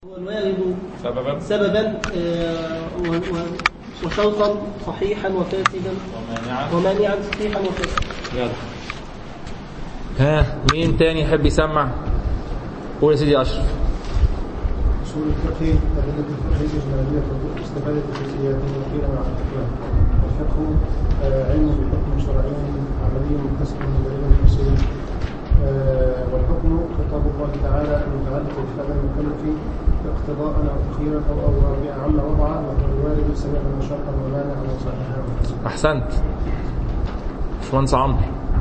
هو الوارد سببا سببا آه، و- و- وشرطا صحيحا وفاسدا ومانعا ومانعا صحيحا وفاسدا يلا ها مين تاني يحب يسمع قول يا سيدي اشرف أصول الفقه أدلة الفقه الإجمالية استفادة الجزئيات وقيل مع التكرار الفقه آه، علم بحكم شرعي عملي مكتسب من دليل تفسيري آه، والحكم خطاب الله تعالى المتعلق بفعل المكلف اقتضاء او تخييرا او او باعم وضعا وهو الوارد سببا وشرطا ومانعا وصحيحا وفاسدا احسنت باشمهندس عمرو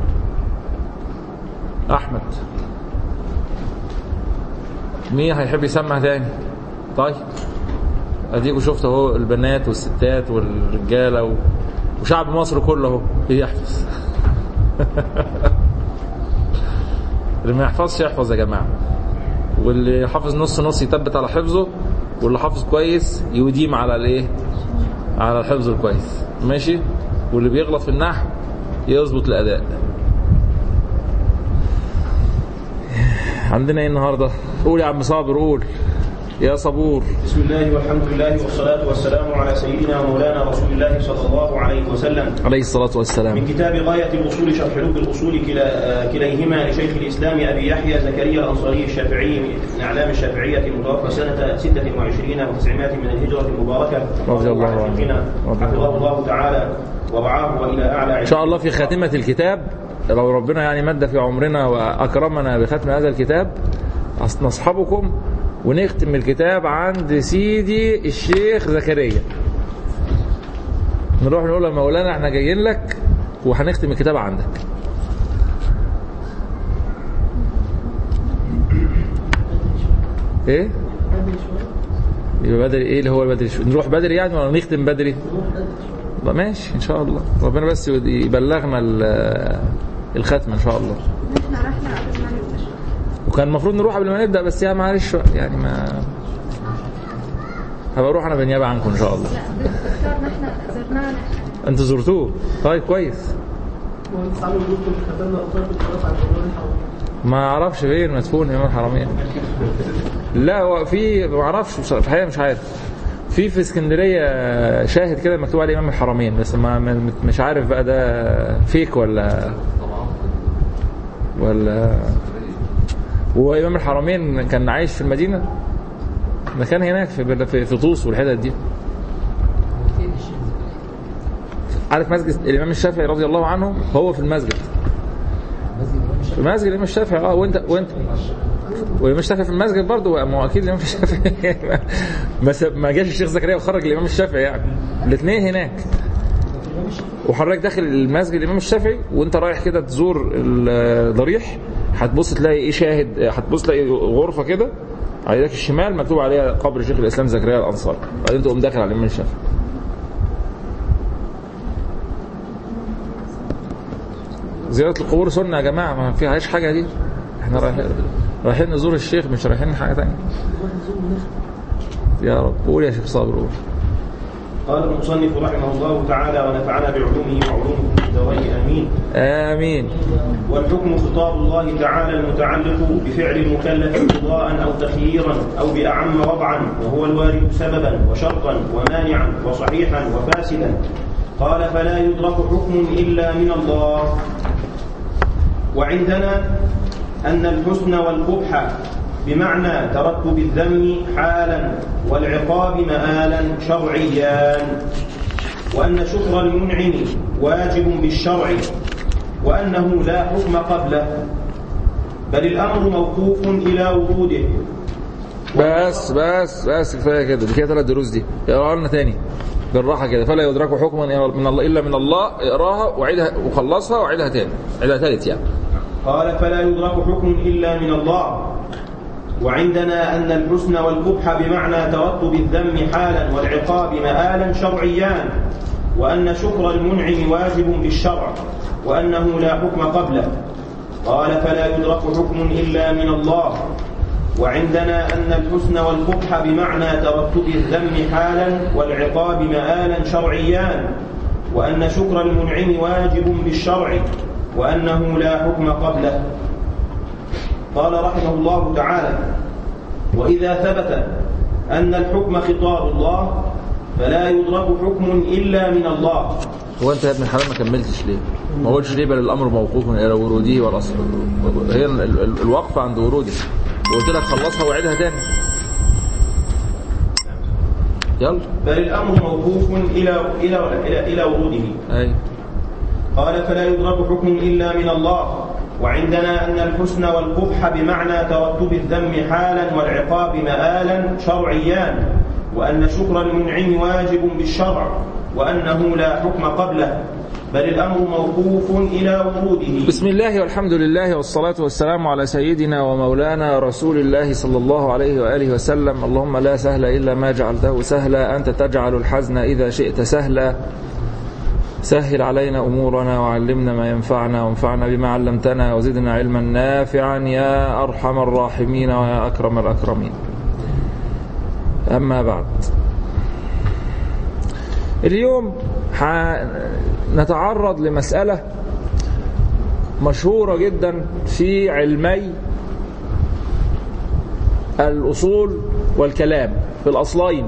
احمد مين هيحب يسمع تاني طيب اديكوا شفتوا اهو البنات والستات والرجاله و... وشعب مصر كله اهو بيحفظ اللي ما يحفظش يحفظ يا جماعه واللي حافظ نص نص يثبت على حفظه واللي حافظ كويس يديم على الايه على الحفظ الكويس ماشي واللي بيغلط في النحو يظبط الاداء عندنا ايه النهارده قول يا عم صابر قول يا صبور بسم الله والحمد لله والصلاة والسلام على سيدنا ومولانا رسول الله صلى الله عليه وسلم عليه الصلاه والسلام من كتاب غاية الوصول شرح لب الأصول كلا آه، كليهما لشيخ الإسلام أبي يحيى زكريا الأنصاري الشافعي من أعلام الشافعية المتوفى سنة 26 و900 من الهجرة المباركة رضي الله عنه. شيخنا رضي الله حفظه الله تعالى ورعاه وإلى أعلى ان شاء الله في خاتمه الكتاب لو ربنا يعني مد في عمرنا واكرمنا بختم هذا الكتاب أص- نصحبكم ونختم الكتاب عند سيدي الشيخ زكريا نروح نقول له مولانا احنا جايين لك وهنختم الكتاب عندك ايه بدري شوية يبقى بدري ايه اللي هو بدري شو نروح بدري يعني ولا نختم بدري نروح بدري شوية لا ماشي ان شاء الله ربنا بس يبلغنا ال- الختمه ان شاء الله احنا رحنا قبل ما نبدا وكان المفروض نروح قبل ما نبدا بس يعني معلش بقى، يعني ما هبقى اروح انا بالنيابه عنكم ان شاء الله لا اخترنا احنا زرنانا انتوا زرتوه طيب كويس وانت عامل جروب كنت كتبنا قطار كنت خلاص على الجمهور الحرام ما اعرفش فين مدفون امام الحرمين لا هو في ما اعرفش بصراحة، في الحقيقه مش عارف في في اسكندريه شاهد كده مكتوب عليه امام الحرمين بس ما ما- مش عارف بقى ده فيك ولا ولا وامام الحرمين كان عايش في المدينه ده كان هناك في في, في طوس والحتت دي عارف مسجد الامام الشافعي رضي الله عنه هو في المسجد في مسجد الامام الشافعي اه وانت وانت والامام الشافعي في المسجد برضه ما هو اكيد الامام الشافعي ما سب- ما جاش الشيخ زكريا وخرج الامام الشافعي يعني الاثنين هناك وحضرتك داخل المسجد الامام الشافعي وانت رايح كده تزور الضريح هتبص تلاقي ايه شاهد هتبص تلاقي غرفه كده على ايدك الشمال مكتوب عليها قبر شيخ الاسلام زكريا الانصاري بعدين تقوم داخل على الامام الشافعي زيارة القبور سنة يا جماعة ما فيهاش حاجة دي احنا رايحين رايحين نزور الشيخ مش رايحين حاجة تانية نروح نزور ونختم يا رب قول يا شيخ صابر قول قال المصنف رحمه الله تعالى ونفعنا بعلومه وعلومكم في الدارين آمين آمين والحكم خطاب الله تعالى المتعلق بفعل المكلف قضاء أو تخييرا أو بأعم وضعا وهو الوارد سببا وشرطا ومانعا وصحيحا وفاسدا قال فلا يدرك حكم إلا من الله وعندنا أن الحسن والقبح بمعنى ترتب الذم حالا والعقاب مآلا شرعيان وأن شكر المنعم واجب بالشرع وأنه لا حكم قبله بل الأمر موقوف إلى وروده بس بس بس كفاية كده دي كده ثلاث دروس دي اقراها لنا تاني بالراحة كده فلا يدرك حكما من الله إلا من الله اقراها وعيدها وخلصها وعيدها تاني عيدها ثالث يعني قال فلا يدرك حكم إلا من الله وعندنا أن الحسن والقبح بمعنى ترتب الذم حالا والعقاب مآلا شرعيان وأن شكر المنعم واجب بالشرع وأنه لا حكم قبله قال فلا يدرك حكم إلا من الله وعندنا أن الحسن والقبح بمعنى ترتب الذم حالا والعقاب مآلا شرعيان وأن شكر المنعم واجب بالشرع وأنه لا حكم قبله قال رحمه الله تعالى وإذا ثبت أن الحكم خطاب الله فلا يدرك حكم إلا من الله هو انت يا ابن الحلال ما كملتش ليه؟ ما قلتش ليه بل الامر موقوف الى وروده والاصل هي ال- ال- الوقفه عند وروده وقلت لك خلصها وعيدها تاني يلا بل الأمر موقوف إلى إلى إلى, إلى وروده اي قال فلا يدرك حكم إلا من الله وعندنا أن الحسن والقبح بمعنى ترتب الذم حالا والعقاب مآلا شرعيان وأن شكر المنعم واجب بالشرع وأنه لا حكم قبله بل الأمر موقوف إلى وروده بسم الله والحمد لله والصلاة والسلام على سيدنا ومولانا رسول الله صلى الله عليه وآله وسلم اللهم لا سهل إلا ما جعلته سهلا أنت تجعل الحزن إذا شئت سهلا سهل علينا أمورنا وعلمنا ما ينفعنا وانفعنا بما علمتنا وزدنا علما نافعا يا أرحم الراحمين ويا أكرم الأكرمين أما بعد اليوم نتعرض لمسألة مشهورة جدا في علمي الأصول والكلام في الأصلين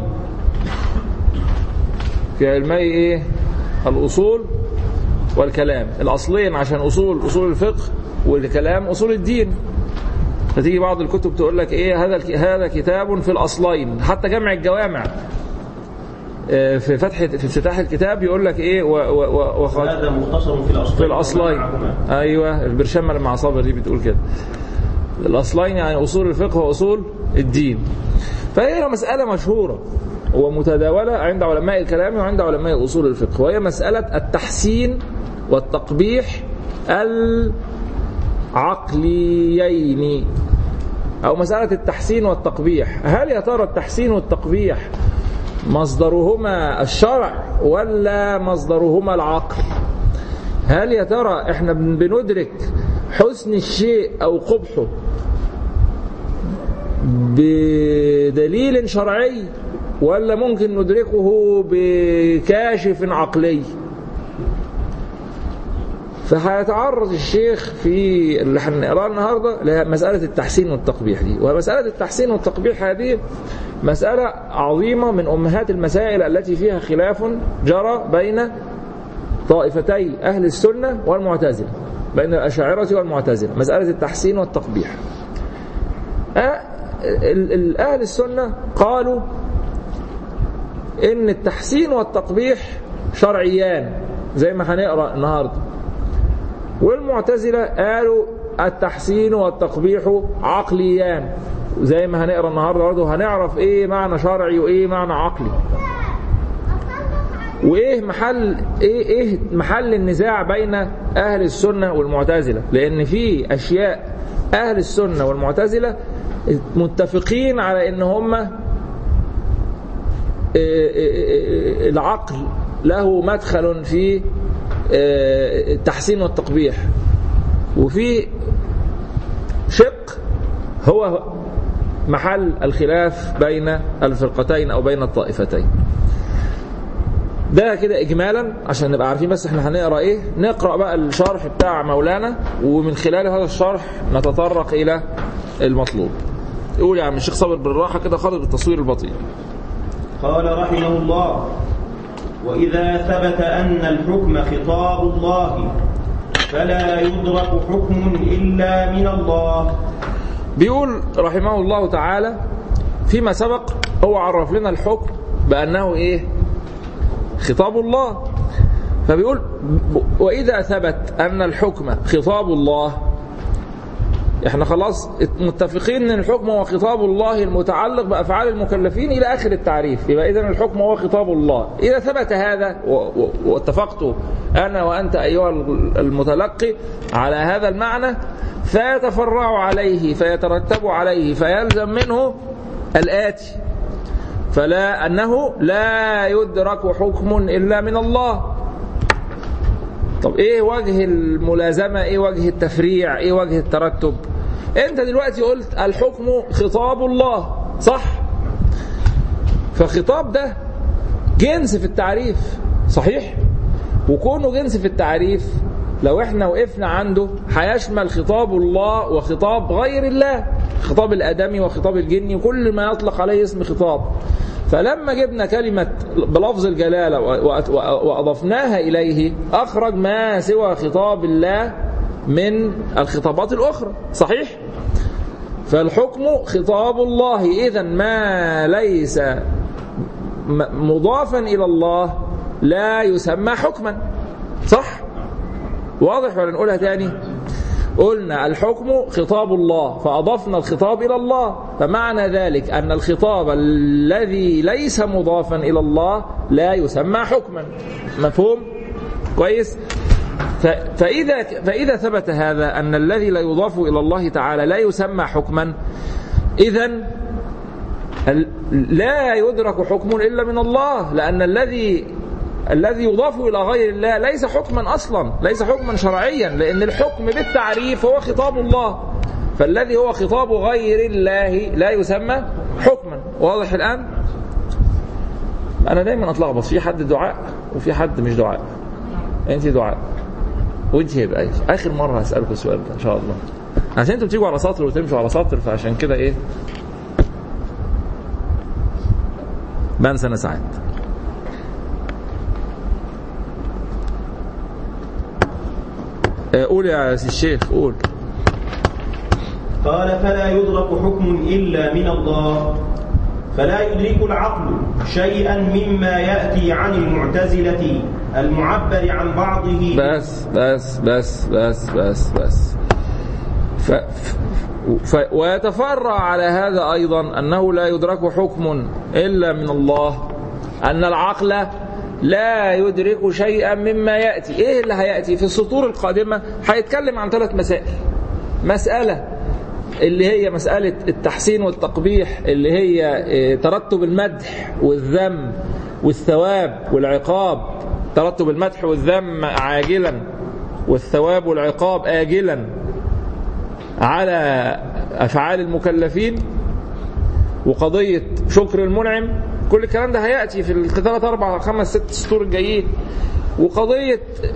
في علمي إيه الأصول والكلام الأصلين عشان أصول أصول الفقه والكلام أصول الدين فتيجي بعض الكتب تقول لك إيه هذا هذا كتاب في الأصلين حتى جمع الجوامع في فتح في افتتاح الكتاب يقول لك ايه و و و هذا مختصر في الأصلين في الاصلين ايوه البرشامه اللي مع صابر دي بتقول كده الاصلين يعني اصول الفقه واصول الدين فهي مساله مشهوره ومتداوله عند علماء الكلام وعند علماء اصول الفقه وهي مساله التحسين والتقبيح العقليين او مساله التحسين والتقبيح هل يا ترى التحسين والتقبيح مصدرهما الشرع ولا مصدرهما العقل هل يا ترى احنا بندرك حسن الشيء او قبحه بدليل شرعي ولا ممكن ندركه بكاشف عقلي فهيتعرض الشيخ في اللي هنقراه النهارده لمساله التحسين والتقبيح دي ومساله التحسين والتقبيح هذه مسألة عظيمة من أمهات المسائل التي فيها خلاف جرى بين طائفتي أهل السنة والمعتزلة بين الأشاعرة والمعتزلة مسألة التحسين والتقبيح أهل السنة قالوا إن التحسين والتقبيح شرعيان زي ما هنقرأ النهاردة والمعتزلة قالوا التحسين والتقبيح عقليان زي ما هنقرا النهارده برضه هنعرف ايه معنى شرعي وايه معنى عقلي وايه محل ايه ايه محل النزاع بين اهل السنه والمعتزله لان في اشياء اهل السنه والمعتزله متفقين على ان هم العقل له مدخل في التحسين والتقبيح وفي شق هو محل الخلاف بين الفرقتين او بين الطائفتين ده كده اجمالا عشان نبقى عارفين بس احنا هنقرا ايه نقرا بقى الشرح بتاع مولانا ومن خلال هذا الشرح نتطرق الى المطلوب يقول يا عم الشيخ صابر بالراحه كده خالص بالتصوير البطيء قال رحمه الله واذا ثبت ان الحكم خطاب الله فلا يدرك حكم الا من الله بيقول رحمه الله تعالى فيما سبق هو عرف لنا الحكم بأنه إيه خطاب الله فبيقول وإذا ثبت أن الحكم خطاب الله احنا خلاص متفقين ان الحكم هو خطاب الله المتعلق بافعال المكلفين الى اخر التعريف يبقى اذا الحكم هو خطاب الله اذا ثبت هذا واتفقت انا وانت ايها المتلقي على هذا المعنى فيتفرع عليه فيترتب عليه فيلزم منه الاتي فلا انه لا يدرك حكم الا من الله طب ايه وجه الملازمه ايه وجه التفريع ايه وجه الترتب انت دلوقتي قلت الحكم خطاب الله صح فخطاب ده جنس في التعريف صحيح وكونه جنس في التعريف لو احنا وقفنا عنده هيشمل خطاب الله وخطاب غير الله خطاب الآدمي وخطاب الجني وكل ما يطلق عليه اسم خطاب فلما جبنا كلمة بلفظ الجلالة وأضفناها إليه أخرج ما سوى خطاب الله من الخطابات الأخرى صحيح؟ فالحكم خطاب الله إذا ما ليس مضافا إلى الله لا يسمى حكما صح؟ واضح ولا نقولها تاني؟ قلنا الحكم خطاب الله فأضفنا الخطاب إلى الله فمعنى ذلك أن الخطاب الذي ليس مضافا إلى الله لا يسمى حكما مفهوم؟ كويس؟ فإذا, فإذا ثبت هذا أن الذي لا يضاف إلى الله تعالى لا يسمى حكما إذا لا يدرك حكم إلا من الله لأن الذي الذي يضاف إلى غير الله ليس حكما أصلا ليس حكما شرعيا لأن الحكم بالتعريف هو خطاب الله فالذي هو خطاب غير الله لا يسمى حكما واضح الآن أنا دايما أتلخبط في حد دعاء وفي حد مش دعاء أنت دعاء وانت يبقى آخر مرة هسألكم السؤال ده إن شاء الله عشان انتوا بتيجوا على سطر وتمشوا على سطر فعشان كده ايه بنسى انا ساعات قول يا سي الشيخ قول قال فلا يدرك حكم إلا من الله فلا يدرك العقل شيئا مما يأتي عن المعتزلة المعبر عن بعضه بس بس بس بس بس بس ف ف ويتفرع على هذا أيضا أنه لا يدرك حكم إلا من الله أن العقل لا يدرك شيئا مما يأتي إيه اللي هيأتي في السطور القادمة هيتكلم عن ثلاث مسائل مسألة اللي هي مسألة التحسين والتقبيح اللي هي ترتب المدح والذم والثواب والعقاب ترتب المدح والذم عاجلا والثواب والعقاب آجلا على أفعال المكلفين وقضية شكر المنعم كل الكلام ده هيأتي في الثلاث أربع خمس ست سطور الجايين وقضية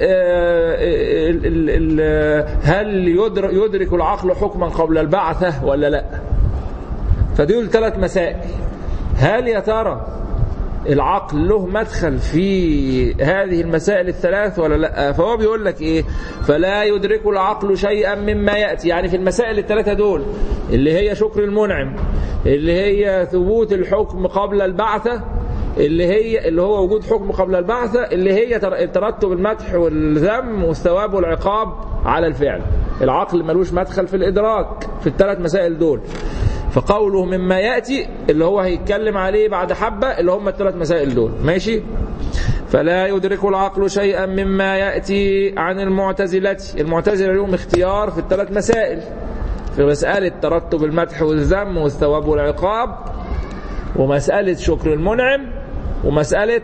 هل يدرك العقل حكما قبل البعثة ولا لا فدول ثلاث مسائل هل يا ترى العقل له مدخل في هذه المسائل الثلاث ولا لا فهو بيقول لك ايه فلا يدرك العقل شيئا مما ياتي يعني في المسائل الثلاثه دول اللي هي شكر المنعم اللي هي ثبوت الحكم قبل البعثه اللي هي اللي هو وجود حكم قبل البعثة اللي هي ترتب المدح والذم والثواب والعقاب على الفعل العقل ملوش مدخل في الإدراك في الثلاث مسائل دول فقوله مما يأتي اللي هو هيتكلم عليه بعد حبة اللي هم الثلاث مسائل دول ماشي فلا يدرك العقل شيئا مما يأتي عن المعتزلة المعتزلة لهم اختيار في الثلاث مسائل في مسألة ترتب المدح والذم والثواب والعقاب ومسألة شكر المنعم ومسألة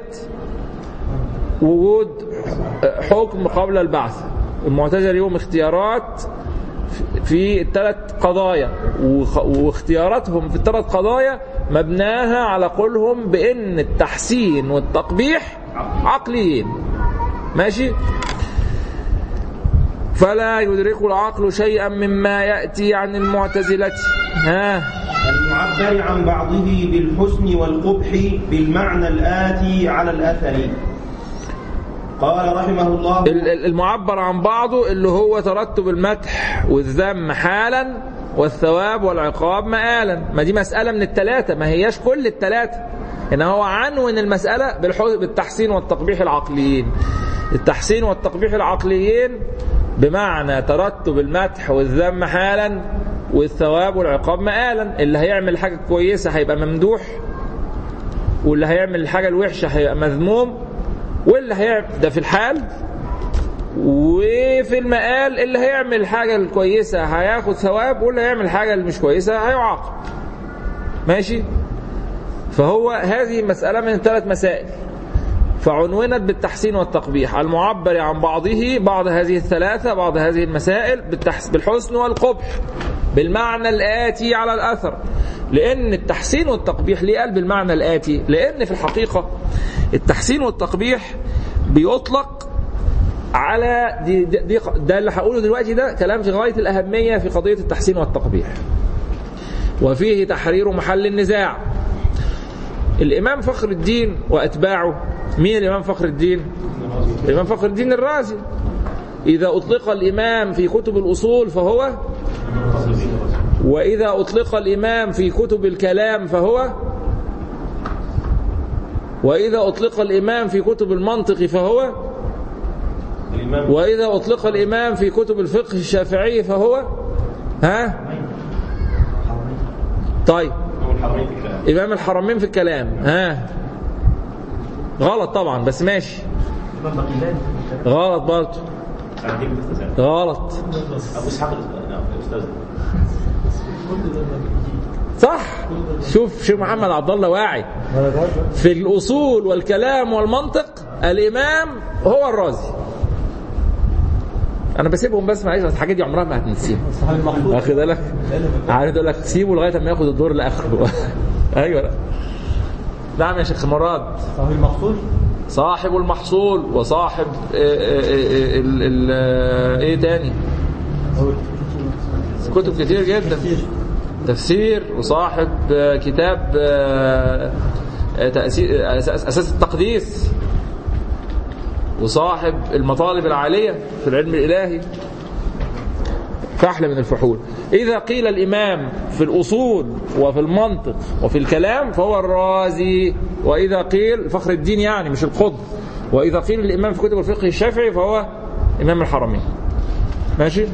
وجود حكم قبل البعث المعتزلة لهم اختيارات في الثلاث قضايا واختياراتهم في الثلاث قضايا مبناها على قولهم بأن التحسين والتقبيح عقليين ماشي فلا يدرك العقل شيئا مما يأتي عن المعتزلة ها المعبر عن بعضه بالحسن والقبح بالمعنى الآتي على الأثر قال رحمه الله المعبر عن بعضه اللي هو ترتب المدح والذم حالا والثواب والعقاب مآلا ما دي مسألة من الثلاثة ما هياش كل الثلاثة إن هو عنون المسألة بالتحسين والتقبيح العقليين التحسين والتقبيح العقليين بمعنى ترتب المدح والذم حالا والثواب والعقاب مآلا اللي هيعمل حاجة كويسة هيبقى ممدوح واللي هيعمل الحاجة الوحشة هيبقى مذموم واللي هيعمل ده في الحال وفي المقال اللي هيعمل الحاجة الكويسة هياخد ثواب واللي هيعمل الحاجة اللي مش كويسة هيعاقب ماشي فهو هذه مسألة من ثلاث مسائل فعنونت بالتحسين والتقبيح المعبر عن بعضه بعض هذه الثلاثة بعض هذه المسائل بالحسن والقبح بالمعنى الآتي على الأثر لأن التحسين والتقبيح ليه قال بالمعنى الآتي لأن في الحقيقة التحسين والتقبيح بيطلق على دي, دي ده اللي هقوله دلوقتي ده كلام في غاية الأهمية في قضية التحسين والتقبيح وفيه تحرير محل النزاع الإمام فخر الدين وأتباعه مين الإمام فخر الدين الإمام فخر الدين الرازي إذا أطلق الإمام في كتب الأصول فهو وإذا أطلق الإمام في كتب الكلام فهو وإذا أطلق الإمام في كتب المنطق فهو الإمام وإذا أطلق الإمام في كتب الفقه الشافعي فهو ها طيب إمام الحرمين في الكلام إمام الحرمين في الكلام ها غلط طبعا بس ماشي غلط برضه عندك الاستاذ غلط أبو إسحاق نعم الأستاذ صح شوف شوف محمد عبد الله واعي في الأصول والكلام والمنطق الإمام هو الرازي أنا بسيبهم بس معلش بس الحاجات دي عمرها ما هتنسيها واخد بالك عارف يقول لك سيبه لغايه ما ياخد الدور لاخره ايوه لا. نعم يا شيخ مراد صحيح المقصود صاحب المحصول وصاحب آه، آه، آه، ال- ال- آه، ايه تاني كتب كتير جدا تفسير وصاحب آه، كتاب آه، آه، تأسيس أساس أساس التقديس وصاحب المطالب العالية في العلم الإلهي فحل من الفحول إذا قيل الإمام في الأصول وفي المنطق وفي الكلام فهو الرازي وإذا قيل فخر الدين يعني مش القطب وإذا قيل الإمام في كتب الفقه الشافعي فهو إمام الحرمين ماشي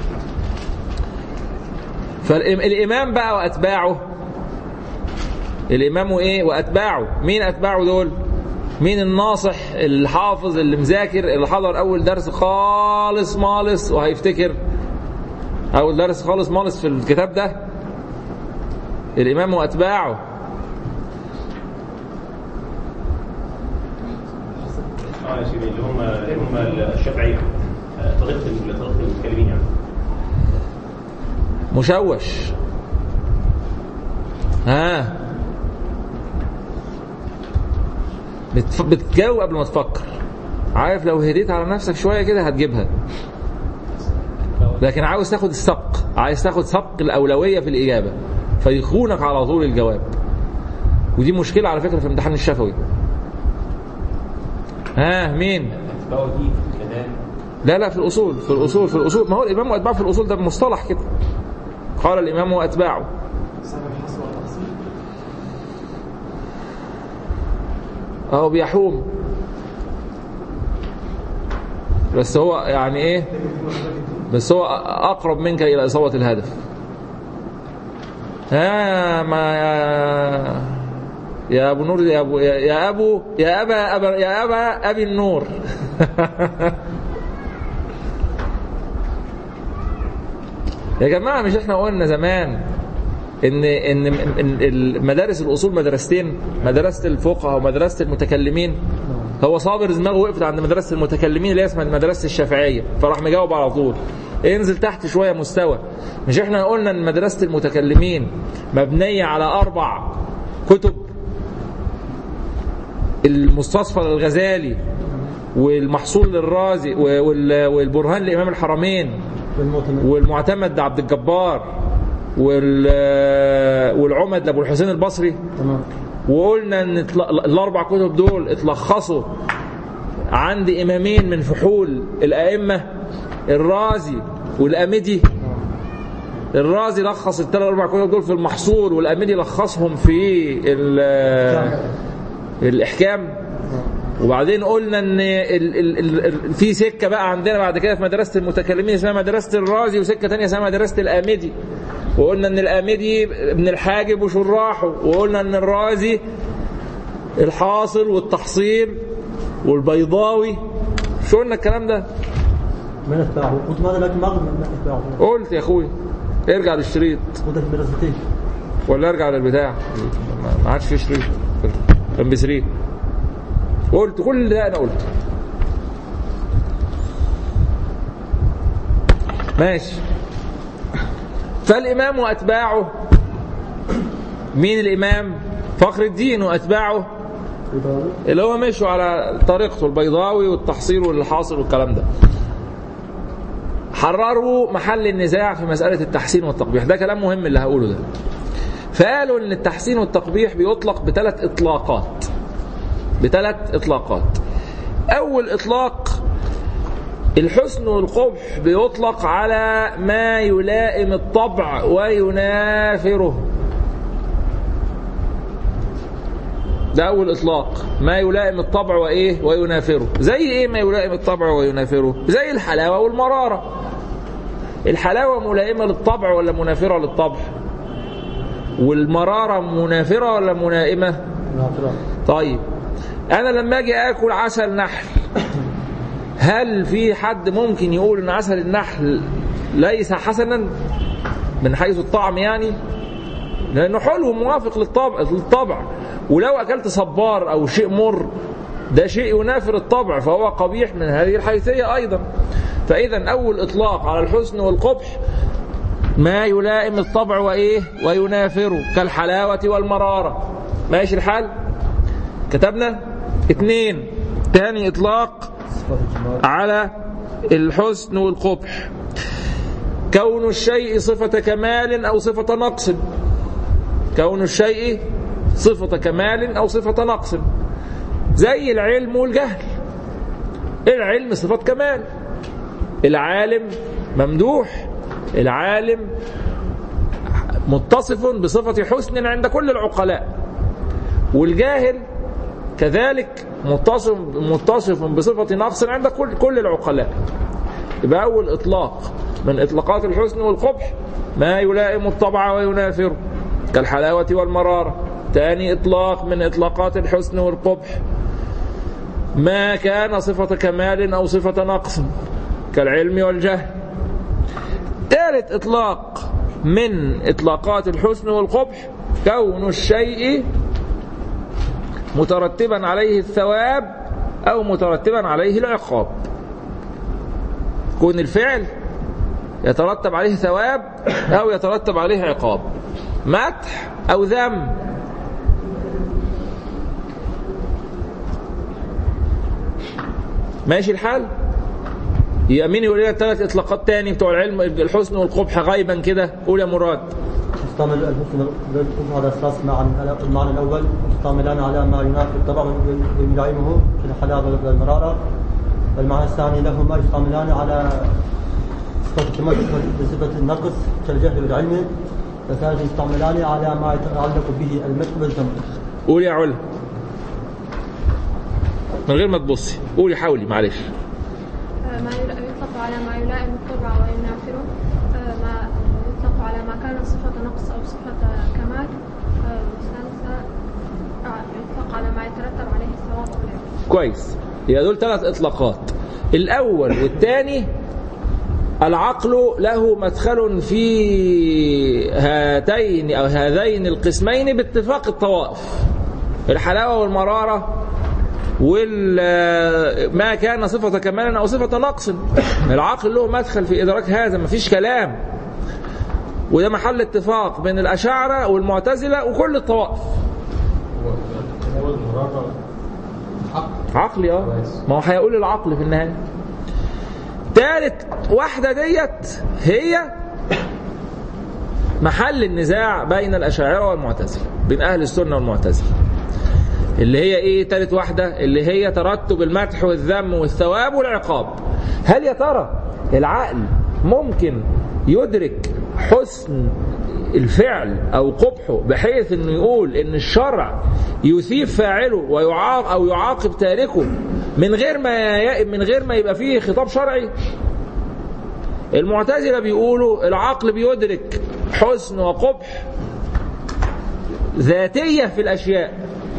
فالإمام بقى وأتباعه الإمام وإيه وأتباعه مين أتباعه دول مين الناصح الحافظ اللي مذاكر اللي حضر أول درس خالص مالص وهيفتكر أول درس خالص مالص في الكتاب ده الإمام وأتباعه اه يا سيدي اللي هم اللي هم الشافعية آه، طريقة ال- طريقة المتكلمين يعني مشوش ها بتف... بتجاوب قبل ما تفكر عارف لو هديت على نفسك شوية كده هتجيبها لكن عاوز تاخد السبق عايز تاخد سبق الأولوية في الإجابة فيخونك على طول الجواب ودي مشكلة على فكرة في امتحان الشفوي ها مين أتباعه دي في الكلام لا لا في الأصول في الأصول في الأصول ما هو الإمام وأتباعه في الأصول ده مصطلح كده قال الإمام وأتباعه أهو بيحوم بس هو يعني إيه بس هو أقرب منك إلى إصابة الهدف ها ما يا يا أبو نور يا أبو يا يا أبو يا أبا أبا يا أبا أبي النور يا جماعة مش احنا قلنا زمان ان ان إن المدارس الاصول مدرستين مدرسة الفقهاء ومدرسة المتكلمين هو صابر دماغه وقفت عند مدرسة المتكلمين اللي هي اسمها مدرسة الشافعية فراح مجاوب على طول انزل تحت شوية مستوى مش احنا قلنا ان مدرسة المتكلمين مبنية على اربع كتب المستصفى للغزالي والمحصول للرازي وال- والبرهان لامام الحرمين بالمعتمد والمعتمد لعبد الجبار وال والعمد لابو الحسين البصري تمام وقلنا ان اطل- الاربع كتب دول اتلخصوا عند امامين من فحول الائمه الرازي والامدي الرازي لخص الثلاث اربع كتب دول في المحصول والامدي لخصهم في ال- الاحكام وبعدين قلنا ان ال ال ال ال في سكه بقى عندنا بعد كده في مدرسه المتكلمين اسمها مدرسه الرازي وسكه ثانيه اسمها مدرسه الامدي وقلنا ان الامدي ابن الحاجب وشراحه وقلنا ان الرازي الحاصل والتحصيل والبيضاوي شو قلنا الكلام ده من اتباعه قلت ماذا لكن ما من اتباعه قلت يا اخوي ارجع للشريط قلت في مدرستين ولا ارجع للبتاع ما- ما عادش في شريط ام بي 3 قلت كل ده انا قلت ماشي فالامام واتباعه مين الامام فخر الدين واتباعه اللي هو مشوا على طريقته البيضاوي والتحصيل والحاصل والكلام ده حرروا محل النزاع في مسألة التحسين والتقبيح ده كلام مهم اللي هقوله ده فقالوا ان التحسين والتقبيح بيطلق بثلاث اطلاقات بثلاث اطلاقات اول اطلاق الحسن والقبح بيطلق على ما يلائم الطبع وينافره ده أول إطلاق ما يلائم الطبع وإيه وينافره زي إيه ما يلائم الطبع وينافره زي الحلاوة والمرارة الحلاوة ملائمة للطبع ولا منافرة للطبع والمرارة منافرة ولا ملائمة طيب أنا لما أجي آكل عسل نحل هل في حد ممكن يقول ان عسل النحل ليس حسنا من حيث الطعم يعني لانه حلو موافق للطبع للطبع ولو اكلت صبار او شيء مر ده شيء ينافر الطبع فهو قبيح من هذه الحيثيه ايضا فاذا اول اطلاق على الحسن والقبح ما يلائم الطبع وايه وينافره كالحلاوه والمراره ماشي الحال كتبنا اثنين تاني اطلاق على الحسن والقبح كون الشيء صفة كمال أو صفة نقص كون الشيء صفة كمال أو صفة نقص زي العلم والجهل العلم صفة كمال العالم ممدوح العالم متصف بصفة حسن عند كل العقلاء والجاهل كذلك متصف متصف بصفة نقص عند كل كل العقلاء يبقى أول إطلاق من إطلاقات الحسن والقبح ما يلائم الطبع وينافره كالحلاوة والمرارة ثاني إطلاق من إطلاقات الحسن والقبح ما كان صفة كمال أو صفة نقص كالعلم والجهل ثالث إطلاق من إطلاقات الحسن والقبح كون الشيء مترتبا عليه الثواب أو مترتبا عليه العقاب كون الفعل يترتب عليه ثواب أو يترتب عليه عقاب مدح أو ذم ماشي الحال يبقى مين يقول لنا الثلاث اطلاقات تاني بتوع العلم الحسن والقبح غيبا كده قول يا مراد تشتمل الحسن والقبح على ثلاث معنى المعنى الاول مشتملان على ما ينافي الطبع ويلائمه في الحلاوه والمراره والمعنى الثاني لهما يشتملان على صفة المدح بصفة النقص كالجهل والعلم والثالث يشتملان على ما يتعلق به المدح والذم قول يا علا من غير ما تبصي قولي حاولي معلش ما يلا- يطلق على ما يلائم الطبع وينافره آه، ما يطلق على ما كان صفة نقص أو صفة كمال آه، والثالثة آه، يطلق على ما يترتب عليه الثواب أو العقاب كويس يبقى دول ثلاث اطلاقات الاول والثاني العقل له مدخل في هاتين او هذين القسمين باتفاق الطوائف الحلاوه والمراره وما كان صفة كمال أو صفة نقص العقل له مدخل في إدراك هذا مفيش كلام وده محل اتفاق بين الأشاعرة والمعتزلة وكل الطوائف عقلي اه ما هو هيقول العقل في النهايه تالت واحده ديت هي محل النزاع بين الاشاعره والمعتزله بين اهل السنه والمعتزله اللي هي ايه تالت واحده اللي هي ترتب المدح والذم والثواب والعقاب هل يا ترى العقل ممكن يدرك حسن الفعل او قبحه بحيث انه يقول ان الشرع يثيب فاعله ويعاق او يعاقب تاركه من غير ما ي... من غير ما يبقى فيه خطاب شرعي المعتزله بيقولوا العقل بيدرك حسن وقبح ذاتيه في الاشياء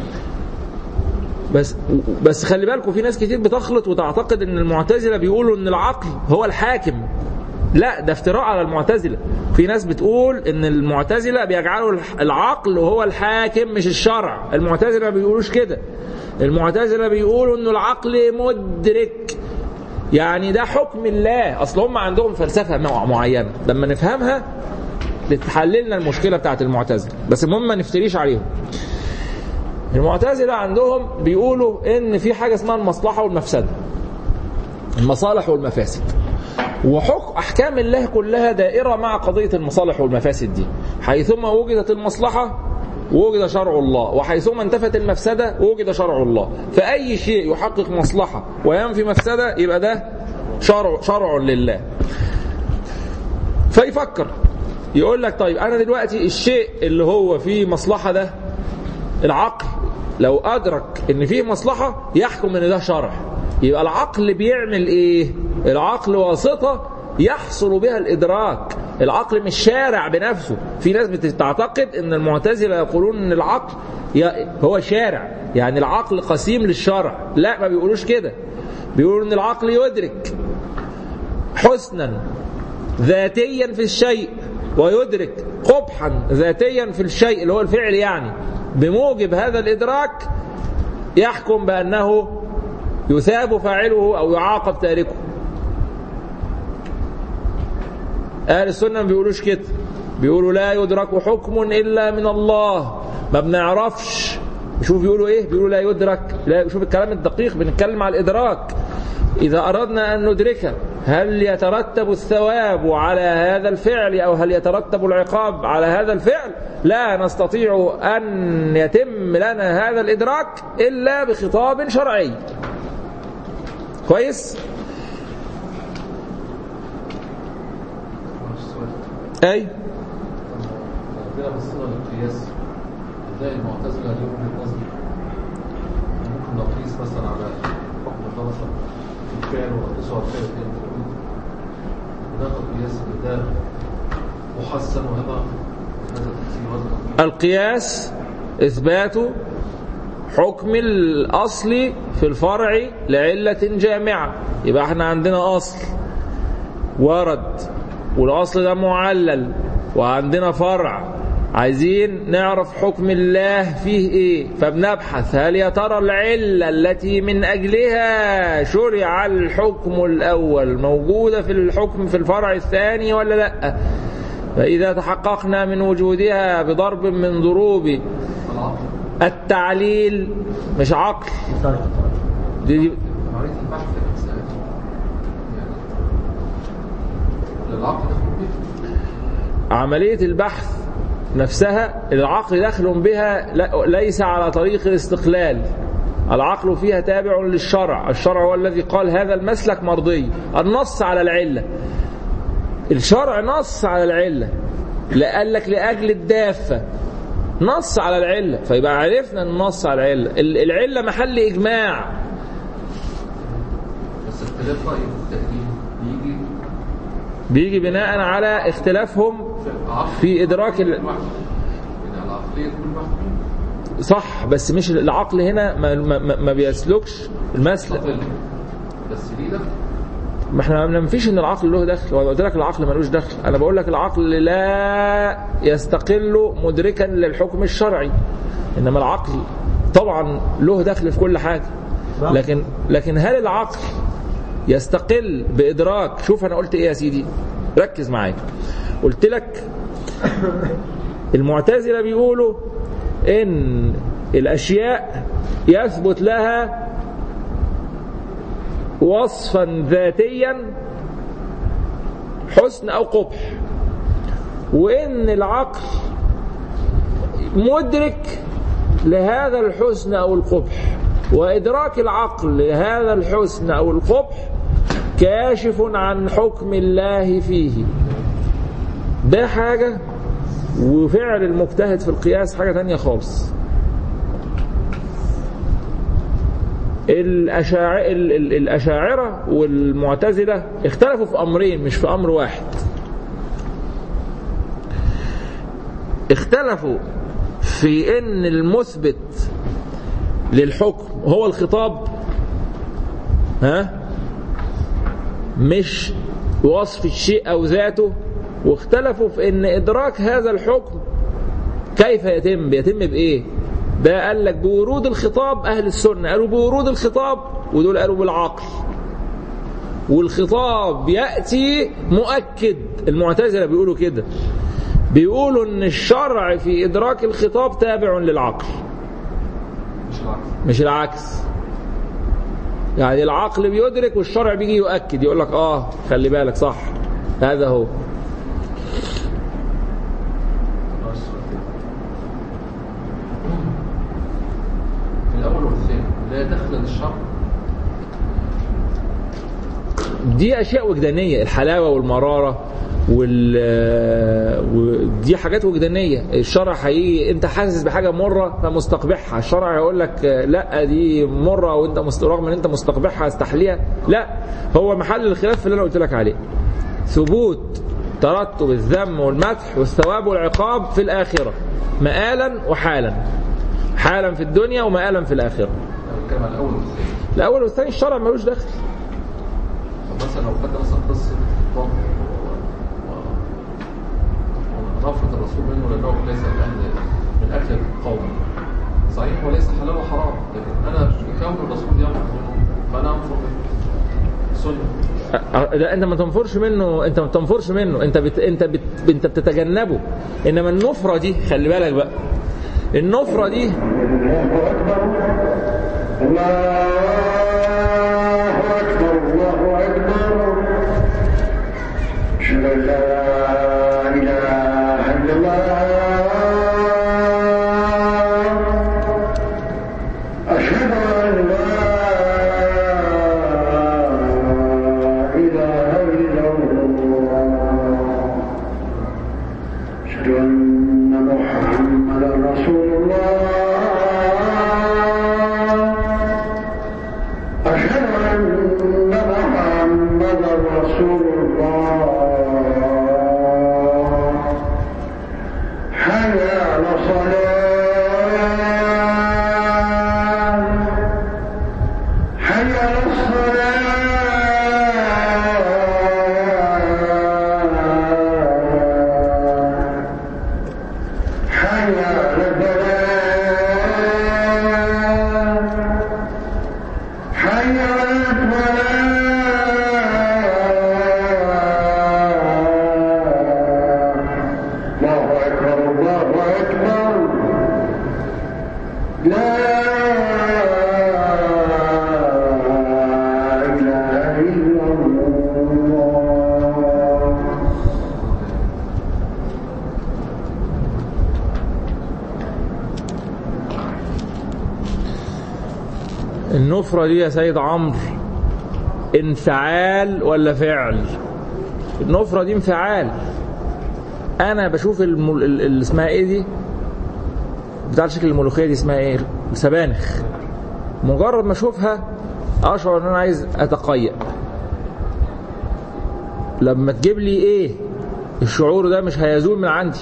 بس بس خلي بالكم في ناس كتير بتخلط وتعتقد ان المعتزله بيقولوا ان العقل هو الحاكم لا ده افتراء على المعتزله في ناس بتقول ان المعتزله بيجعلوا العقل هو الحاكم مش الشرع المعتزله ما بيقولوش كده المعتزله بيقولوا انه العقل مدرك يعني ده حكم الله اصل هم عندهم فلسفه نوع معينه لما نفهمها تحلل لنا المشكله بتاعت المعتزله بس المهم ما نفتريش عليهم المعتزله عندهم بيقولوا ان في حاجه اسمها المصلحه والمفسده المصالح والمفاسد وحكم احكام الله كلها دائره مع قضيه المصالح والمفاسد دي حيثما وجدت المصلحة وجد شرع الله وحيثما انتفت المفسدة وجد شرع الله فأي شيء يحقق مصلحة وينفي مفسدة يبقى ده شرع, شرع لله فيفكر يقول لك طيب أنا دلوقتي الشيء اللي هو فيه مصلحة ده العقل لو أدرك إن فيه مصلحة يحكم إن ده شرع يبقى العقل بيعمل إيه العقل واسطة يحصل بها الإدراك العقل مش شارع بنفسه في ناس بتعتقد ان المعتزلة يقولون ان العقل هو شارع يعني العقل قسيم للشرع لا ما بيقولوش كده بيقولوا ان العقل يدرك حسنا ذاتيا في الشيء ويدرك قبحا ذاتيا في الشيء اللي هو الفعل يعني بموجب هذا الإدراك يحكم بأنه يثاب فاعله أو يعاقب تاركه أهل السنة ما بيقولوش كده بيقولوا لا يدرك حكم إلا من الله ما بنعرفش شوف بيقولوا إيه بيقولوا لا يدرك لا شوف الكلام الدقيق بنتكلم على الإدراك إذا أردنا أن ندركه هل يترتب الثواب على هذا الفعل أو هل يترتب العقاب على هذا الفعل لا نستطيع أن يتم لنا هذا الإدراك إلا بخطاب شرعي كويس أي كده بصينا للقياس هتلاقي المعتزله ليهم وجهه نظر ممكن نقيس مثلا على حكم خلاص في الفعل ونقيسه على الفعل الثاني وناخد قياس ان ده محسن وهذا هذا تفسير وهذا القياس إثبات حكم الأصل في الفرع لعلة جامعة يبقى احنا عندنا أصل ورد والأصل ده معلل وعندنا فرع عايزين نعرف حكم الله فيه ايه فبنبحث هل يا ترى العلة التي من أجلها شرع الحكم الأول موجودة في الحكم في الفرع الثاني ولا لا فإذا تحققنا من وجودها بضرب من ضروب التعليل مش عقل دي دي عمليه البحث نفسها يعني للعقل دخل به عملية البحث نفسها العقل دخل بها لا- ليس على طريق الاستقلال العقل فيها تابع للشرع الشرع هو الذي قال هذا المسلك مرضي النص على العلة الشرع نص على العلة لا قال لك لأجل الدافة نص على العلة فيبقى عرفنا النص على العلة ال- العلة محل إجماع بس اختلاف راي في التأكيد بيجي بيجي بناء على اختلافهم في عقل في إدراك ال... كل واحد يعني العقليه كل واحد فيهم صح بس مش العقل هنا ما, ما, ما بيسلكش المسلك مستقل بس ليه دخل ما احنا ما بننفيش ان العقل له دخل وانا قلت لك العقل ملوش دخل انا بقول لك العقل لا يستقل مدركا للحكم الشرعي انما العقل طبعا له دخل في كل حاجه لكن لكن هل العقل يستقل بادراك شوف انا قلت ايه يا سيدي ركز معايا قلت لك المعتزله بيقولوا ان الاشياء يثبت لها وصفا ذاتيا حسن او قبح وان العقل مدرك لهذا الحسن او القبح وادراك العقل لهذا الحسن او القبح كاشف عن حكم الله فيه ده حاجة وفعل المجتهد في القياس حاجة تانية خالص الأشاع... ال- ال- الأشاعرة والمعتزلة اختلفوا في أمرين مش في أمر واحد اختلفوا في ان المثبت للحكم هو الخطاب ها مش وصف الشيء او ذاته واختلفوا في ان ادراك هذا الحكم كيف يتم بيتم بايه ده قال لك بورود الخطاب اهل السنه قالوا بورود الخطاب ودول قالوا بالعقل والخطاب ياتي مؤكد المعتزله بيقولوا كده بيقولوا ان الشرع في ادراك الخطاب تابع للعقل مش العكس مش العكس يعني العقل بيدرك والشرع بيجي يؤكد يقول لك اه خلي بالك صح هذا هو لا دخل للشرع دي اشياء وجدانيه الحلاوه والمراره وال ودي حاجات وجدانيه الشرع هيجي انت حاسس بحاجه مره فمستقبحها الشرع هيقول لك لا دي مره وانت مست... رغم ان انت مستقبحها استحليها لا هو محل الخلاف في اللي انا قلت لك عليه ثبوت ترتب الذم والمدح والثواب والعقاب في الاخره مآلا وحالا حالا في الدنيا ومآلا في الاخره أنا بتكلم على الأول والثاني الاول والثاني الشرع ملوش دخل طب مثلا لو خدنا مثلا قصة الطاق ونفرة الرسول منه لأنه ليس من من أكل القوم صحيح وليس حلال وحرام لكن أنا كون الرسول ينفر منه فأنا أنفر منه سنة لا انت ما تنفرش منه انت ما تنفرش منه انت بت... انت بت... انت بتتجنبه انما النفره دي خلي بالك بقى النفره دي الله أكبر الله أكبر أشهد أن لا إله إلا الله أشهد أن لا إله إلا الله أشهد أن محمدا رسول الله أشهد أن محمدا رسول الله حي على الصلاة حي على الصلاة حي على الفلاح حي على الفلاح الله أكبر الله أكبر لا إله إلا الله النفره دي يا سيد عمرو انفعال ولا فعل النفره دي انفعال انا بشوف الم... ال- ال- اسمها ايه دي بتاع شكل الملوخيه دي اسمها ايه سبانخ مجرد ما اشوفها اشعر ان انا عايز اتقيأ لما تجيب لي ايه الشعور ده مش هيزول من عندي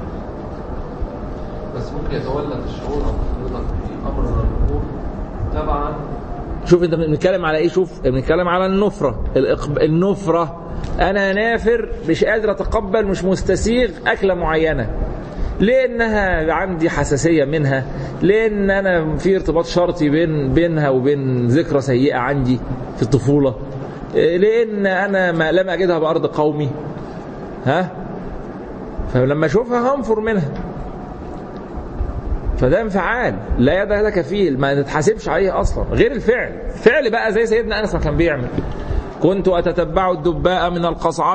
بس ممكن يتولد الشعور عن حضرتك في أمر من الأمور تبعا شوف انت بنتكلم على ايه شوف بنتكلم على النفرة الإقب... النفرة انا نافر مش قادر اتقبل مش مستسيغ اكلة معينة لانها عندي حساسية منها لان انا في ارتباط شرطي بين بينها وبين ذكرى سيئة عندي في الطفولة إيه، لان انا ما لم اجدها بارض قومي ها فلما اشوفها هنفر منها فده انفعال لا يد لك فيه ما نتحاسبش عليه اصلا غير الفعل فعل بقى زي سيدنا انس ما كان بيعمل كنت اتتبع الدباء من القصعه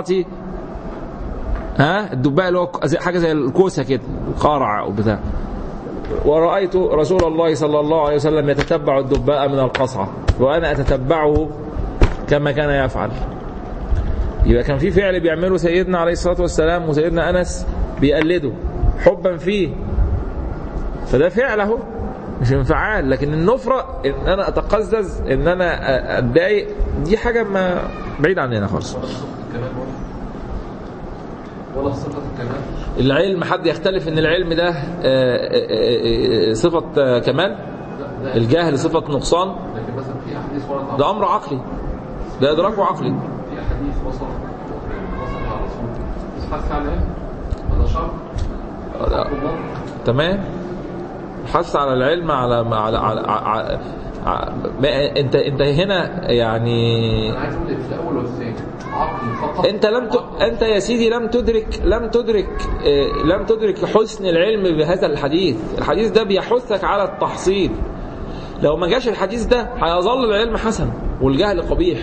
ها الدباء اللي هو زي- حاجه زي الكوسه كده قارع وبتاع ورأيت رسول الله صلى الله عليه وسلم يتتبع الدباء من القصعة وأنا أتتبعه كما كان يفعل يبقى كان في فعل بيعمله سيدنا عليه الصلاة والسلام وسيدنا أنس بيقلده حبا فيه فده فعل اهو مش انفعال لكن النفرة ان انا اتقزز ان انا اتضايق دي حاجة ما بعيد عننا خالص ولا صفة الكمال برضه ولا صفة الكمال العلم حد يختلف ان العلم ده آه، آه، آه، صفة آه، كمال لا ده الجهل صفة نقصان لكن مثلا في أحاديث وردت عن- ده امر عقلي ده ادراك عقلي في أحاديث وصف وصف على الرسول تحث على العلم هذا شرط لا. الله تمام حث على العلم على على, على, على, على ما انت انت هنا يعني أنا عايز أقول إيه في الأول والثاني عقل فقط انت لم ت... انت يا سيدي لم تدرك لم تدرك آه، لم تدرك حسن العلم بهذا الحديث الحديث ده بيحثك على التحصيل لو ما جاش الحديث ده هيظل العلم حسن والجهل قبيح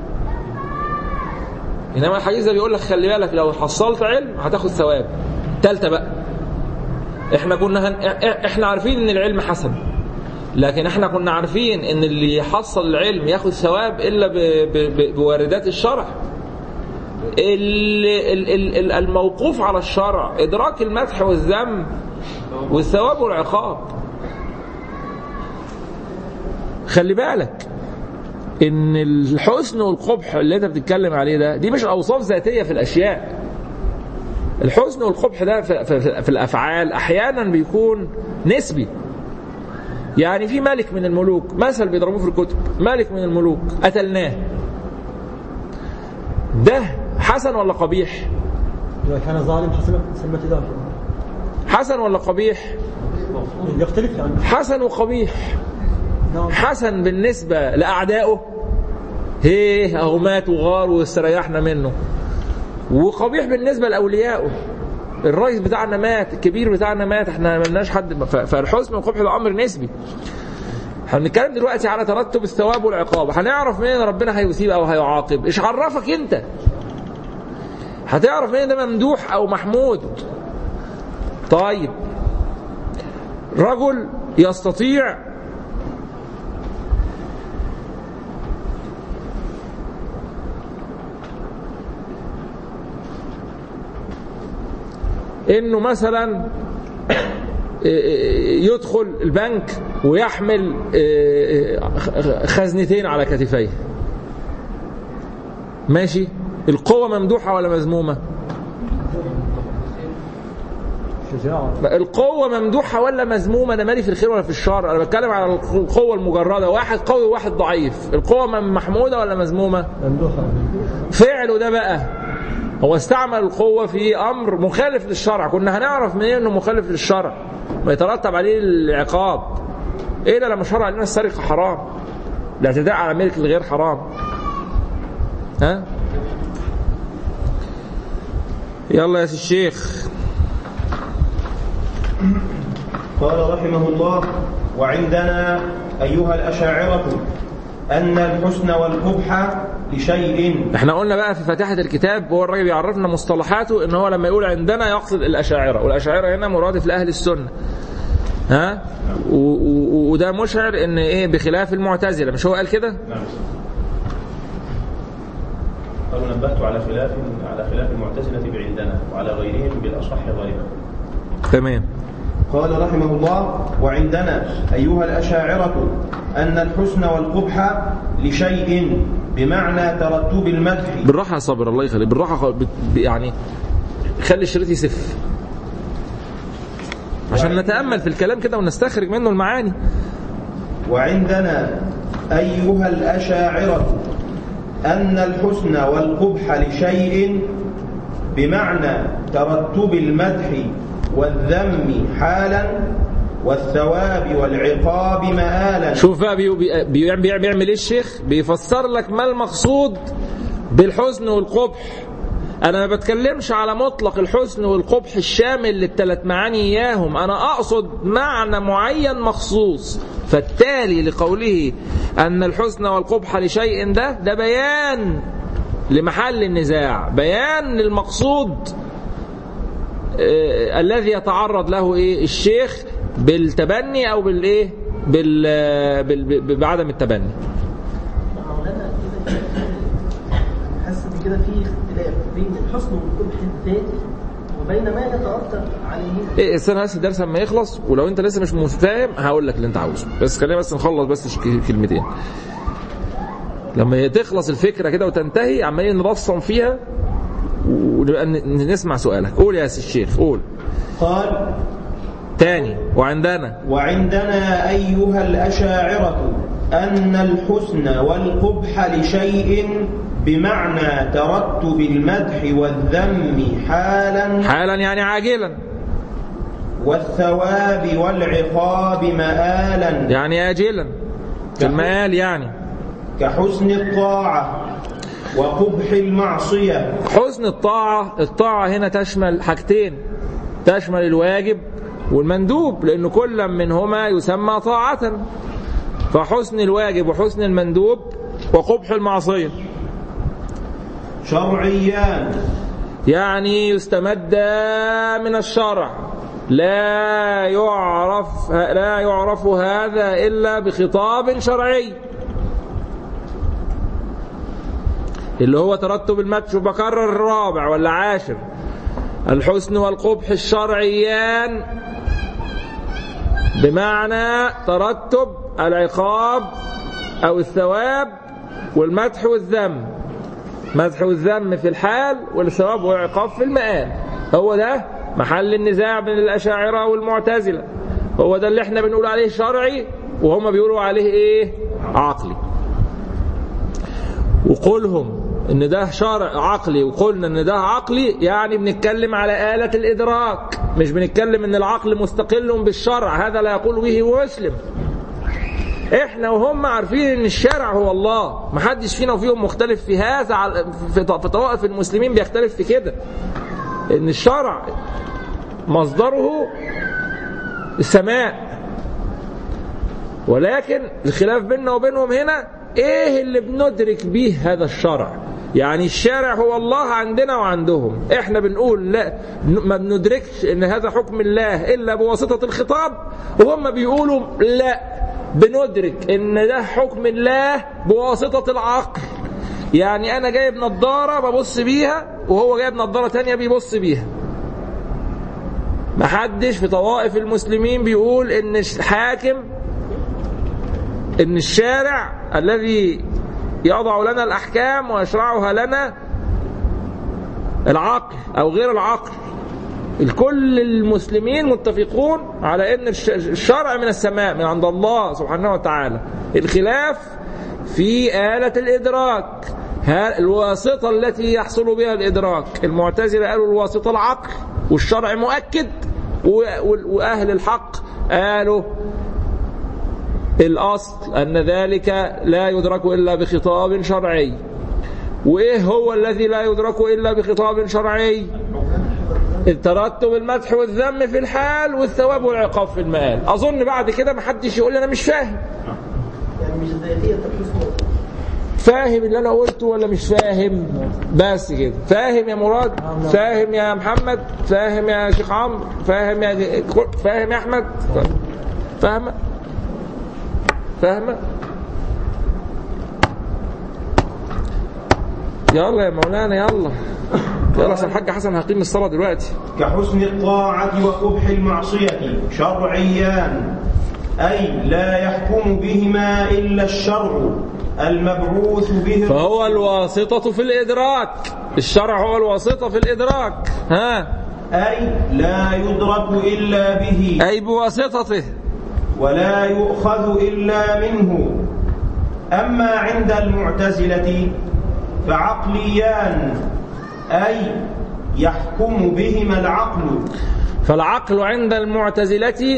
انما الحديث ده بيقول لك خلي بالك لو حصلت علم هتاخد ثواب تالتة بقى احنا كنا هن... اه- احنا عارفين ان العلم حسن لكن احنا كنا عارفين ان اللي يحصل العلم ياخد ثواب الا ب- ب- ب- بواردات الشرع ال- ال- ال- ال- الموقوف على الشرع ادراك المدح والذم والثواب والعقاب خلي بالك ان الحسن والقبح اللي انت بتتكلم عليه ده دي مش اوصاف ذاتيه في الاشياء الحسن والقبح ده في, في, في الافعال احيانا بيكون نسبي يعني في ملك من الملوك مثل بيضربوه في الكتب ملك من الملوك قتلناه ده حسن ولا قبيح إذا كان ظالم حسب سلمة ذاك حسن ولا قبيح يختلف يعني حسن وقبيح نعم حسن بالنسبة لأعدائه هيه أهو مات وغار واستريحنا منه وقبيح بالنسبة لأوليائه الرئيس بتاعنا مات الكبير بتاعنا مات احنا ملناش حد ف- فالحسن والقبح ده أمر نسبي احنا بنتكلم دلوقتي على ترتب الثواب والعقاب هنعرف منين ربنا هيثيب او هيعاقب ايش عرفك انت هتعرف منين ده ممدوح او محمود طيب رجل يستطيع انه مثلا يدخل البنك ويحمل خزنتين على كتفيه ماشي القوة ممدوحة ولا مذمومة شجاعة القوة ممدوحة ولا مذمومة أنا مالي في الخير ولا في الشر أنا بتكلم على القوة المجردة واحد قوي وواحد ضعيف القوة محمودة ولا مذمومة ممدوحة فعله ده بقى هو استعمل القوة في أمر مخالف للشرع كنا هنعرف منين إنه مخالف للشرع ما يترتب عليه العقاب إيه ده لما شرع لنا السرقة حرام الاعتداء على ملك الغير حرام ها يلا يا سي الشيخ قال رحمه الله وعندنا أيها الأشاعرة أن الحسن والقبح لشيء احنا قلنا بقى في فاتحة الكتاب هو الراجل بيعرفنا مصطلحاته ان هو لما يقول عندنا يقصد الاشاعرة والاشاعرة هنا مرادف لاهل السنة ها و- و- وده مشعر ان ايه بخلاف المعتزلة مش هو قال كده نعم قالوا نبهت على خلاف على خلاف المعتزلة بعندنا وعلى غيرهم بالأصح غالبا تمام قال رحمه الله وعندنا أيها الأشاعرة أن الحسن والقبح لشيء بمعنى ترتب المدح بالراحة يا صابر الله يخليك بالراحة خ- بت- يعني خلي الشريط يسف عشان نتأمل في الكلام كده ونستخرج منه المعاني وعندنا أيها الأشاعرة أن الحسن والقبح لشيء بمعنى ترتب المدح والذم حالا والثواب والعقاب مآلا شوف بقى بي بي بي بي بيعمل ايه الشيخ بيفسر لك ما المقصود بالحسن والقبح انا ما بتكلمش على مطلق الحسن والقبح الشامل للثلاث معاني اياهم انا اقصد معنى معين مخصوص فالتالي لقوله ان الحسن والقبح لشيء ده ده بيان لمحل النزاع بيان للمقصود آه، الذي يتعرض له ايه الشيخ بالتبني او بالايه بال بال- بال- بعدم التبني مولانا كده حاسس ان كده في اختلاف بين الحسن والقبح الذاتي وبين ما يترتب عليه ايه استنى بس الدرس لما يخلص ولو انت لسه مش متفاهم هقول لك اللي انت عاوزه بس خلينا بس نخلص بس ش- كلمتين لما تخلص الفكره كده وتنتهي عمالين نرصم فيها ونبقى ن- نسمع سؤالك قول يا سي الشيخ قول قال تاني وعندنا وعندنا أيها الأشاعرة أن الحسن والقبح لشيء بمعنى ترتب المدح والذم حالا حالا يعني عاجلا والثواب والعقاب مآلا يعني آجلا في المآل يعني كحسن الطاعة وقبح المعصية حسن الطاعة الطاعة هنا تشمل حاجتين تشمل الواجب والمندوب لأن كل منهما يسمى طاعة فحسن الواجب وحسن المندوب وقبح المعصية شرعيان يعني يستمد من الشرع لا يعرف لا يعرف هذا إلا بخطاب شرعي اللي هو ترتب المدح شوف بكرر الرابع ولا عاشر الحسن والقبح الشرعيان بمعنى ترتب العقاب أو الثواب والمدح والذم مدح والذم في الحال والثواب والعقاب في المآل هو ده محل النزاع بين الأشاعرة والمعتزلة هو ده اللي احنا بنقول عليه شرعي وهم بيقولوا عليه ايه عقلي وقولهم ان ده شرع عقلي وقلنا ان ده عقلي يعني بنتكلم على آلة الإدراك مش بنتكلم ان العقل مستقل بالشرع هذا لا يقول به مسلم احنا وهم عارفين ان الشرع هو الله محدش فينا وفيهم مختلف في هذا على- في في طوائف المسلمين بيختلف في كده ان الشرع مصدره السماء ولكن الخلاف بيننا وبينهم هنا ايه اللي بندرك به هذا الشرع يعني الشارع هو الله عندنا وعندهم احنا بنقول لا ما بندركش ان هذا حكم الله الا بواسطة الخطاب وهم بيقولوا لا بندرك ان ده حكم الله بواسطة العقل يعني انا جايب نظارة ببص بيها وهو جايب نظارة تانية بيبص بيها محدش في طوائف المسلمين بيقول ان الحاكم ان الشارع الذي يضع لنا الاحكام ويشرعها لنا العقل او غير العقل الكل المسلمين متفقون على ان الش- الشرع من السماء من عند الله سبحانه وتعالى الخلاف في آلة الإدراك ها- الواسطة التي يحصل بها الإدراك المعتزلة قالوا الواسطة العقل والشرع مؤكد و- و- وأهل الحق قالوا الأصل أن ذلك لا يدرك إلا بخطاب شرعي وإيه هو الذي لا يدرك إلا بخطاب شرعي الترتب المدح والذم في الحال والثواب والعقاب في المآل أظن بعد كده محدش يقول لي أنا مش فاهم يعني مش ذاتية الحسن فاهم اللي أنا قلته ولا مش فاهم بس كده فاهم يا مراد فاهم يا محمد فاهم يا شيخ عمرو فاهم يا فاهم يا أحمد فاهمة فاهمة يلا يا مولانا يلا يلا عشان الحاج حسن هقيم الصلاة دلوقتي كحسن الطاعة وقبح المعصية شرعيان أي لا يحكم بهما إلا الشرع المبعوث به فهو الواسطة في الإدراك الشرع هو الواسطة في الإدراك ها أي لا يدرك إلا به أي بواسطته ولا يؤخذ إلا منه أما عند المعتزلة فعقليان أي يحكم بهما العقل فالعقل عند المعتزلة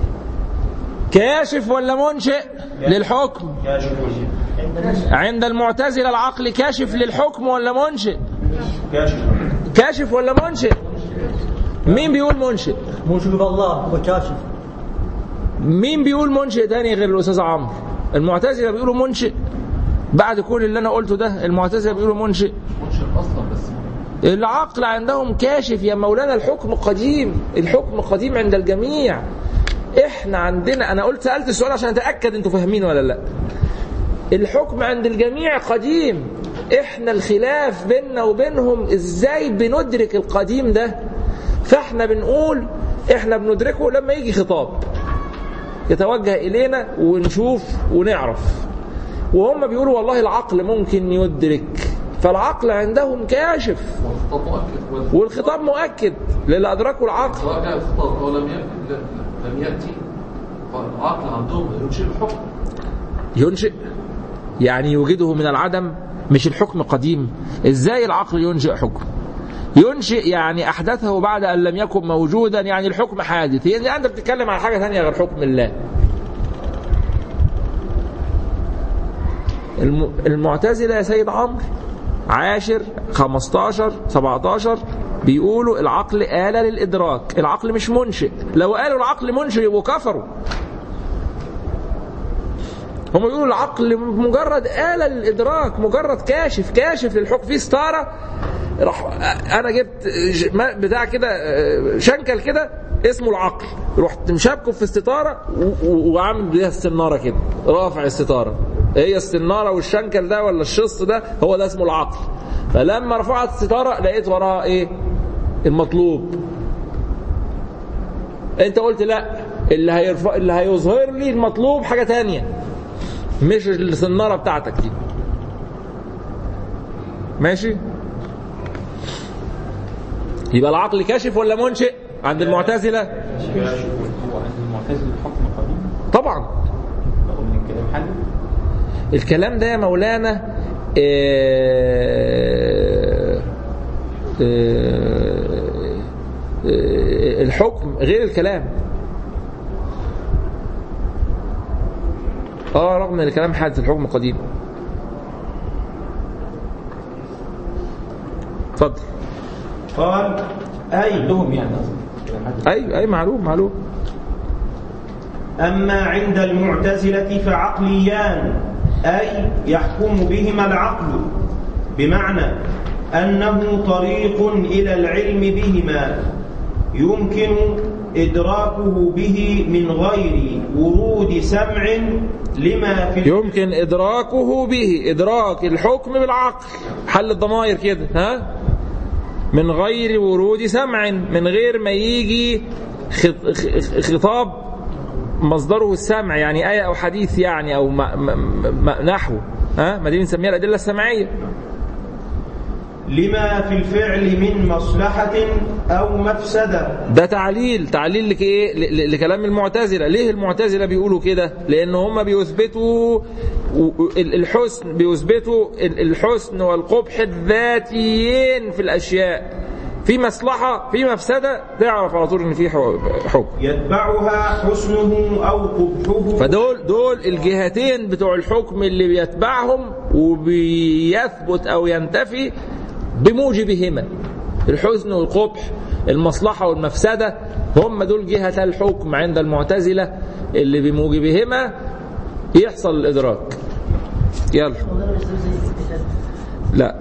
كاشف ولا منشئ للحكم كاشف عند المعتزلة العقل كاشف للحكم ولا منشئ كاشف كاشف ولا منشئ مين بيقول منشئ موجود الله هو كاشف مين بيقول منشئ تاني غير الأستاذ عمرو المعتزلة بيقولوا منشئ بعد كل اللي أنا قلته ده المعتزلة بيقولوا منشئ منشئ اصلا بس العقل عندهم كاشف يا مولانا الحكم قديم الحكم قديم عند الجميع احنا عندنا انا قلت سألت السؤال عشان اتأكد انتوا فاهمين ولا لا الحكم عند الجميع قديم احنا الخلاف بيننا وبينهم ازاي بندرك القديم ده فاحنا بنقول احنا بندركه لما يجي خطاب يتوجه الينا ونشوف ونعرف وهم بيقولوا والله العقل ممكن يدرك فالعقل عندهم كاشف والخطاب مؤكد وال- والخطاب مؤكد للي أدركه العقل سواء جاء الخطاب او لم يأتي لم يأتي فالعقل عندهم ينشئ الحكم ينشئ يعني يوجده من العدم مش الحكم قديم ازاي العقل ينشئ حكم ينشئ يعني أحدثه بعد أن لم يكن موجودا يعني الحكم حادث يعني أنت بتتكلم عن حاجة ثانية غير حكم الله الم- المعتزلة يا سيد عمرو عاشر 15 17 بيقولوا العقل آلة للإدراك العقل مش منشئ لو قالوا العقل منشئ يبقوا كفروا هم يقولوا العقل مجرد آلة للإدراك مجرد كاشف كاشف للحكم في ستارة راح انا جبت ج- ما- بتاع كده آه، شنكل كده اسمه العقل رحت مشابكه في الستاره و- و- وعامل بيها السناره كده رافع الستاره هي السناره والشنكل ده ولا الشص ده هو ده اسمه العقل فلما رفعت الستاره لقيت وراها ايه المطلوب انت قلت لا اللي هيرفع اللي هيظهر لي المطلوب حاجه تانية مش السناره بتاعتك دي ماشي يبقى العقل كاشف ولا منشئ عند المعتزله هو عند المعتزله الحكم قديم طبعا رغم من الكلام حل الكلام ده يا مولانا آه، آه، آه، الحكم غير الكلام اه رغم ان الكلام حادث الحكم قديم اتفضل قال أي عندهم يعني قصدي كلام حل اي اي معلوم معلوم أما عند المعتزلة فعقليان أي يحكم بهما العقل بمعنى أنه طريق إلى العلم بهما يمكن إدراكه به من غير ورود سمع لما في يمكن إدراكه به إدراك الحكم بالعقل حل الضمائر كده ها من غير ورود سمع من غير ما يجي خط- خ- خطاب مصدره السمع يعني آية أو حديث يعني أو ما ما ما نحو ها ما دي بنسميها الأدلة السمعية لما في الفعل من مصلحة أو مفسدة ده تعليل تعليل لك ايه ل- ل- لكلام المعتزله ليه المعتزله بيقولوا كده لان هم بيثبتوا و- و- ال- الحسن بيثبتوا ال- الحسن والقبح الذاتيين في الاشياء في مصلحه في مفسده تعرف على طول ان في حو- حكم يتبعها حسنه أو قبحه فدول دول الجهتين بتوع الحكم اللي بيتبعهم وبيثبت او ينتفي بموجبهما الحسن والقبح المصلحة والمفسدة هم دول جهة الحكم عند المعتزلة اللي بموجبهما يحصل الإدراك يلا مولانا مش زي الاجتهاد لا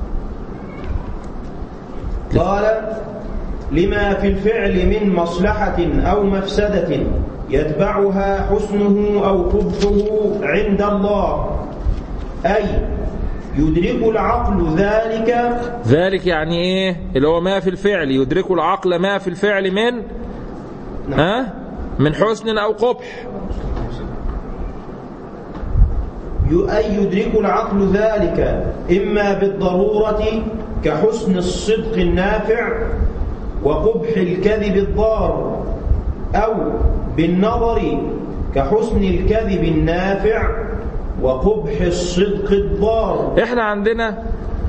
قال لما في الفعل من مصلحة أو مفسدة يتبعها حسنه أو قبحه عند الله أي يدرك العقل ذلك ذلك يعني ايه اللي هو ما في الفعل يدرك العقل ما في الفعل من ها من حسن أو قبح أي يدرك العقل ذلك إما بالضرورة كحسن الصدق النافع وقبح الكذب الضار أو بالنظر كحسن الكذب النافع وقبح الصدق الضار احنا عندنا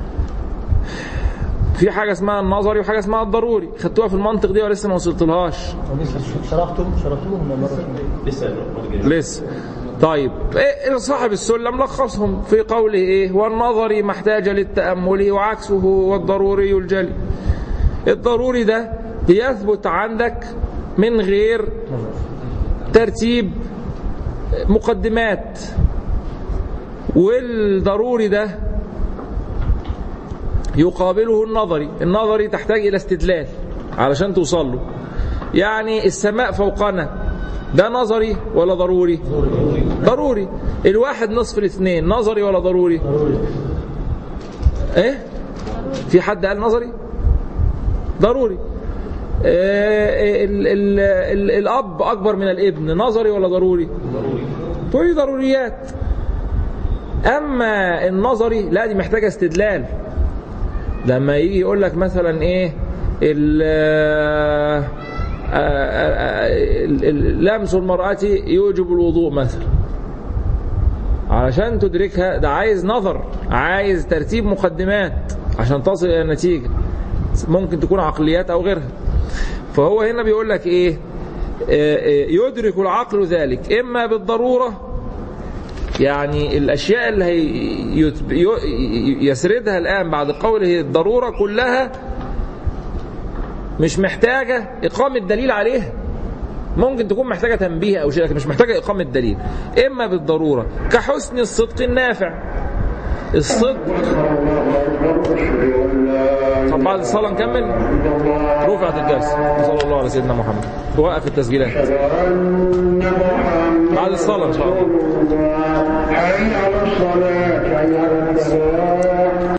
في حاجة اسمها النظري وحاجة اسمها الضروري خدتوها في المنطق دي ولا لسه ما وصلتلهاش ولسه شرحتم شرحتوهم مرة لسه لسه طيب إيه صاحب السلم لخصهم في قوله ايه والنظري ما احتاج للتأمل وعكسه والضروري الجلي الضروري ده بيثبت عندك من غير ترتيب مقدمات والضروري ده يقابله النظري النظري تحتاج إلى استدلال علشان توصل له يعني السماء فوقنا ده نظري ولا ضروري ضروري الواحد نصف الاثنين نظري ولا ضروري ايه في حد قال نظري ضروري آه، ال ال ال الاب اكبر من الابن نظري ولا ضروري ضروري ضروريات اما النظري لا دي محتاجه استدلال لما يجي يقول لك مثلا ايه ال ال- ال- لمس المرأة يوجب الوضوء مثلا علشان تدركها ده عايز نظر عايز ترتيب مقدمات عشان تصل الى النتيجة ممكن تكون عقليات او غيرها فهو هنا بيقول لك ايه آه، آه، يدرك العقل ذلك اما بالضرورة يعني الاشياء اللي هي يت- ي- يسردها الان بعد قوله الضرورة كلها مش محتاجة إقامة دليل عليها ممكن تكون محتاجة تنبيه أو شيء لكن مش محتاجة إقامة دليل إما بالضرورة كحسن الصدق النافع الصدق أكبر أشهد أن لا طب بعد الصلاة نكمل رفعت الدرس صلى الله على سيدنا محمد توقف التسجيلات أشهد أن محمدا بعد الصلاة إن شاء الله رسول الله حي على الصلاة حي على الفلاح